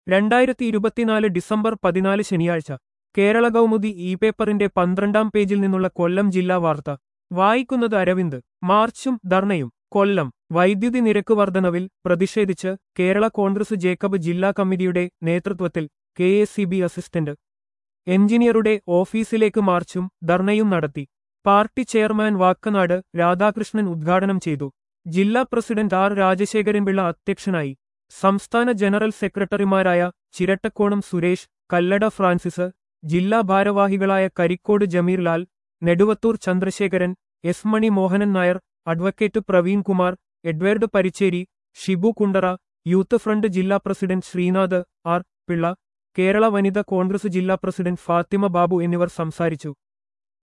രണ്ടായിരത്തി ഇരുപത്തിനാല് ഡിസംബർ പതിനാല് ശനിയാഴ്ച കേരള കൗമുദി ഇ പേപ്പറിന്റെ പന്ത്രണ്ടാം പേജിൽ നിന്നുള്ള കൊല്ലം ജില്ലാ വാർത്ത വായിക്കുന്നത് അരവിന്ദ് മാർച്ചും ധർണയും കൊല്ലം വൈദ്യുതി നിരക്ക് വർധനവിൽ പ്രതിഷേധിച്ച് കേരള കോൺഗ്രസ് ജേക്കബ് ജില്ലാ കമ്മിറ്റിയുടെ നേതൃത്വത്തിൽ K S E B assistant എഞ്ചിനീയറുടെ ഓഫീസിലേക്ക് മാർച്ചും ധർണയും നടത്തി പാർട്ടി ചെയർമാൻ വാക്കനാട് രാധാകൃഷ്ണൻ ഉദ്ഘാടനം ചെയ്തു ജില്ലാ പ്രസിഡന്റ് ആർ രാജശേഖരൻപിള്ള അധ്യക്ഷനായി സംസ്ഥാന ജനറൽ സെക്രട്ടറിമാരായ ചിരട്ടക്കോണം സുരേഷ് കല്ലട ഫ്രാൻസിസ് ജില്ലാ ഭാരവാഹികളായ Karikode Jameerlal Neduvathoor Chandrasekharan S Mani Mohanan Nair advocate Praveen Kumar Edward Paricheri Shibu Kundara youth front ജില്ലാ പ്രസിഡന്റ് ശ്രീനാഥ് ആർ പിള്ള കേരള വനിത കോൺഗ്രസ് ജില്ലാ പ്രസിഡന്റ് ഫാത്തിമ ബാബു എന്നിവർ സംസാരിച്ചു